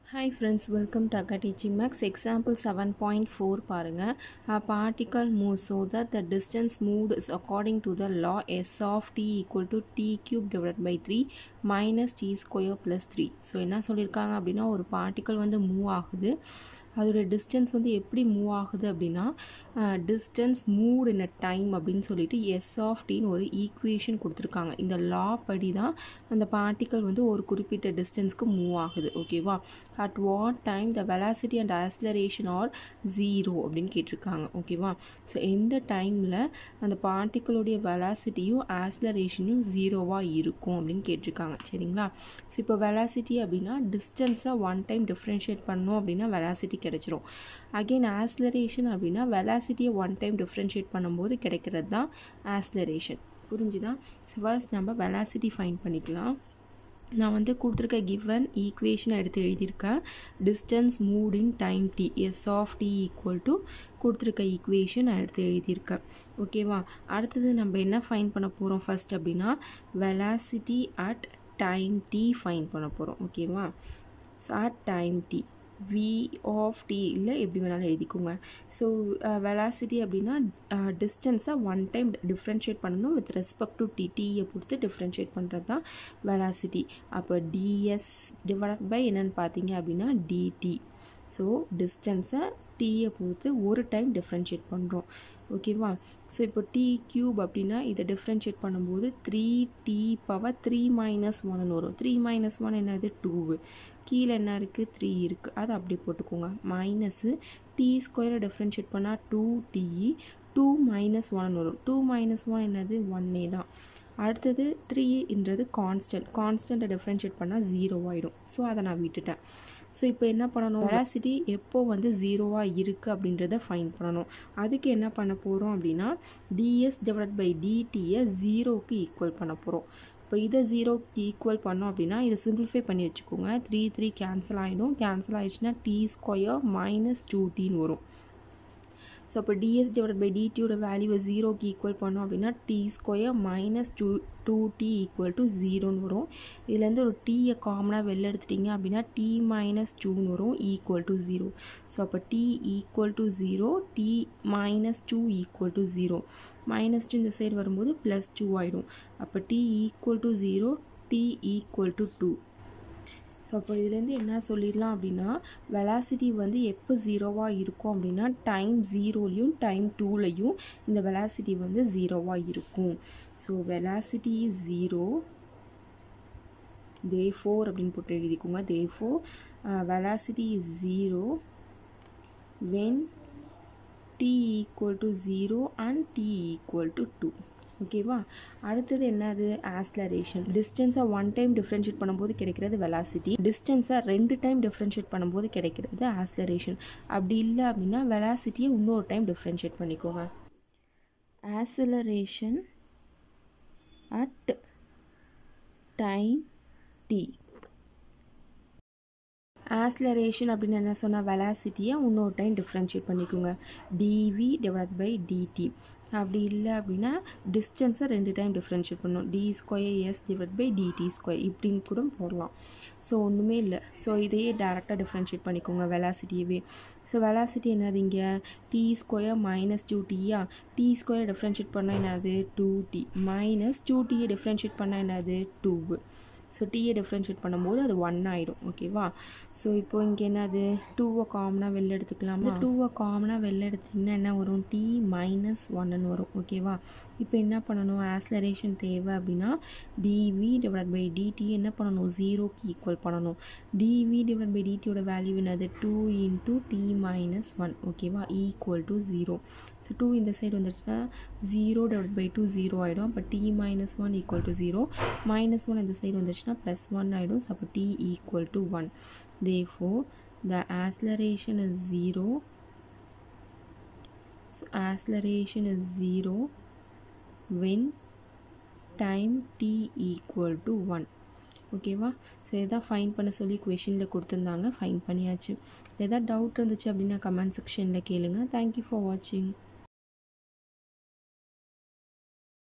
hi friends welcome to Akka teaching maths example seven point four பாருங்கள் a particle move so that the distance moved is according to the law s of t equal to t cube divide by three minus t square plus three so என்ன சொல்லியிருக்காங்க அப்படின்னா ஒரு particle வந்து move ஆகுது அதோட distance வந்து எப்படி move ஆகுது அப்படின்னா distance move in a time அப்படின்னு சொல்லிட்டு எஸ் ஆஃப் டின்னு ஒரு ஈக்குவேஷன் கொடுத்துருக்காங்க இந்த லா படி தான் அந்த பார்ட்டிக்கல் வந்து ஒரு குறிப்பிட்ட டிஸ்டன்ஸ்க்கு மூவ் ஆகுது ஓகேவா at what time the velocity and acceleration are zero அப்படின்னு கேட்டிருக்காங்க ஓகேவா ஸோ எந்த டைமில் அந்த பார்ட்டிக்கலுடைய வெலாசிட்டியும் ஆக்சலரேஷனும் ஜீரோவாக இருக்கும் அப்படின்னு கேட்டிருக்காங்க சரிங்களா ஸோ இப்போ வெலாசிட்டி அப்படின்னா டிஸ்டன்ஸை ஒன் டைம் டிஃப்ரென்ஷியேட் பண்ணோம் அப்படின்னா வெலாசிட்டி கிடைச்சிரும் அகெயின் ஆக்சலரேஷன் அப்படின்னா வெலாசிட்டியை ஒன் டைம் டிஃப்ரென்ஷியேட் பண்ணும்போது கிடைக்கிறது தான் ஆக்சலரேஷன் புரிஞ்சுதா ஸோ ஃபர்ஸ்ட் நம்ம வெலாசிட்டி ஃபைன் பண்ணிக்கலாம் நான் வந்து கொடுத்துருக்க கிவன் ஈக்குவேஷனை எடுத்து எழுதியிருக்கேன் distance moved in time t s of t equal to கொடுத்துருக்க ஈக்குவேஷன் நான் எடுத்து எழுதியிருக்கேன் ஓகேவா அடுத்தது நம்ம என்ன ஃபைன் பண்ண போகிறோம் ஃபஸ்ட் அப்படின்னா velocity at time t find பண்ண போகிறோம் ஓகேவா so at time t v of t இல்லை எப்படி வேணாலும் எழுதிக்கோங்க ஸோ வெலாசிட்டி அப்படின்னா டிஸ்டன்ஸை ஒன் டைம் டிஃப்ரென்ஷியேட் பண்ணணும் வித் ரெஸ்பெக்ட் டு டி டியை பொறுத்து டிஃப்ரென்ஷியேட் பண்ணுறது தான் வெலாசிட்டி அப்போ டிஎஸ் டிவைட் பை என்னென்னு பார்த்தீங்க அப்படின்னா டிடி ஸோ டிஸ்டன்ஸை டீயை பொறுத்து ஒரு டைம் டிஃப்ரென்ஷியேட் பண்ணுறோம் ஓகேவா ஸோ இப்போ டி க்யூப் அப்படின்னா இதை டிஃப்ரென்ஷியேட் பண்ணும்போது three t power three minus ஒன்னு வரும் த்ரீ மைனஸ் ஒன் என்னது டூவு கீழே என்ன இருக்குது த்ரீ இருக்குது அதை அப்படியே போட்டுக்கோங்க மைனஸு டி ஸ்கொயரை டிஃப்ரென்ஷியேட் பண்ணால் two t two minus one வரும் டூ மைனஸ் ஒன் என்னது ஒன்னே தான் அடுத்தது த்ரீன்றது கான்ஸ்டன்ட் கான்ஸ்டண்ட்டை டிஃப்ரென்ஷியேட் பண்ணால் ஜீரோ ஆகிடும் ஸோ அதை நான் விட்டுட்டேன் ஸோ இப்போ என்ன பண்ணணும் வெலாசிட்டி எப்போ வந்து ஜீரோவாக இருக்குது அப்படின்றத ஃபைன் பண்ணணும் அதுக்கு என்ன பண்ண போகிறோம் அப்படின்னா டிஎஸ் டிவைட் பை டிடியை ஜீரோக்கு ஈக்குவல் பண்ண போகிறோம் இப்போ இதை ஜீரோக்கு ஈக்குவல் பண்ணோம் அப்படின்னா இதை சிம்பிளிஃபை பண்ணி வச்சுக்கோங்க த்ரீ த்ரீ கேன்சல் ஆகிடும் கேன்சல் ஆகிடுச்சுன்னா டி ஸ்கொயர் மைனஸ் டூ டின்னு வரும் ஸோ அப்போ டிஎஸ் டிவைட் பை டிடியோட வேல்யூவை ஜீரோக்கு ஈக்குவல் பண்ணோம் அப்படின்னா t square minus two two t equal to ஜீரோன்னு வரும் இதுலேருந்து ஒரு டீயை காமனாக வெளில எடுத்துட்டிங்க அப்படின்னா டி மைனஸ் டூன்னு வரும் ஈக்குவல் டு ஜீரோ ஸோ அப்போ t equal to zero t minus two equal to zero minus two இந்த சைடு வரும்போது ப்ளஸ் டூ ஆகிடும் அப்போ t equal to zero t equal to two so அப்போ இதுலேருந்து என்ன சொல்லிடலாம் அப்படின்னா வெலாசிட்டி வந்து எப்போ ஜீரோவாக இருக்கும் அப்படின்னா டைம் ஜீரோலையும் டைம் டூலையும் இந்த வெலாசிட்டி வந்து ஜீரோவாக இருக்கும் so velocity zero therefore அப்படின்னு போட்டு எழுதிக்கோங்க therefore velocity is zero when t equal to zero and t equal to two ஓகேவா அடுத்தது என்னது ஆஸ்லரேஷன் டிஸ்டன்ஸை ஒன் டைம் டிஃப்ரென்ஷியேட் பண்ணும்போது கிடைக்கிறது வெலாசிட்டி டிஸ்டன்ஸை ரெண்டு டைம் டிஃப்ரென்ஷியேட் பண்ணும்போது கிடைக்கிறது ஆஸ்லரேஷன் அப்படி இல்லை அப்படின்னா வெலாசிட்டியை இன்னொரு டைம் டிஃப்ரென்ஷியேட் பண்ணிக்கோங்க acceleration at time t acceleration அப்படின்னு என்ன சொன்னால் வெலாசிட்டியை இன்னொரு டைம் டிஃப்ரென்ஷியேட் பண்ணிக்கோங்க டிவி டிவைட் பை டிடி அப்படி இல்லை அப்படின்னா டிஸ்டன்ஸை ரெண்டு டைம் டிஃப்ரென்ஷியேட் பண்ணணும் d square s divide by dt square இப்படின்னு கூட போடலாம் ஸோ ஒன்றுமே இல்லை ஸோ இதையே டேரெக்டாக டிஃப்ரென்ஷியேட் பண்ணிக்கோங்க வெலாசிட்டியவே ஸோ வெலாசிட்டி என்னது இங்கே டி ஸ்கொயர் மைனஸ் டூ டியா டி ஸ்கொயர் டிஃப்ரென்ஷியேட் பண்ணால் என்னது டூ டி மைனஸ் டூ டியை டிஃப்ரென்ஷியேட் பண்ணால் என்னது டூவு ஸோ டீயை டிஃப்ரென்ஷியேட் பண்ணும்போது அது ஒன் ஆகிடும் ஓகேவா ஸோ இப்போ இங்கே என்னது டூவை காமனாக வெளில எடுத்துக்கலாமா டூவை காமனாக வெளில எடுத்திங்கன்னா என்ன வரும் டி மைனஸ் ஒன்னு வரும் ஓகேவா இப்போ என்ன பண்ணணும் ஆஸ்லரேஷன் தேவை அப்படின்னா டிவி டிவைட் பை டிடி என்ன பண்ணணும் ஜீரோக்கு ஈக்குவல் பண்ணணும் டிவி டிவைட் பை டிடியோட வேல்யூ என்னது two into t minus one ஓகேவா equal to zero so two இந்த சைடு வந்துருச்சுன்னா zero divide by two zero ஆகிடும் அப்போ t minus one equal to zero minus one இந்த சைடு வந்துருச்சுன்னா ப்ளஸ் ஒன் ஆகிடும் ஸோ அப்போ t equal to one therefore the acceleration is zero so acceleration is zero when time t equal to one ஓகேவா so எதாவது fine பண்ண சொல்லி கொஷினில் கொடுத்துருந்தாங்க ஃபைன் பண்ணியாச்சு எதாவது டவுட் இருந்துச்சு அப்படின்னா கமெண்ட் செக்ஷனில் கேளுங்க தேங்க்யூ ஃபார் வாட்சிங்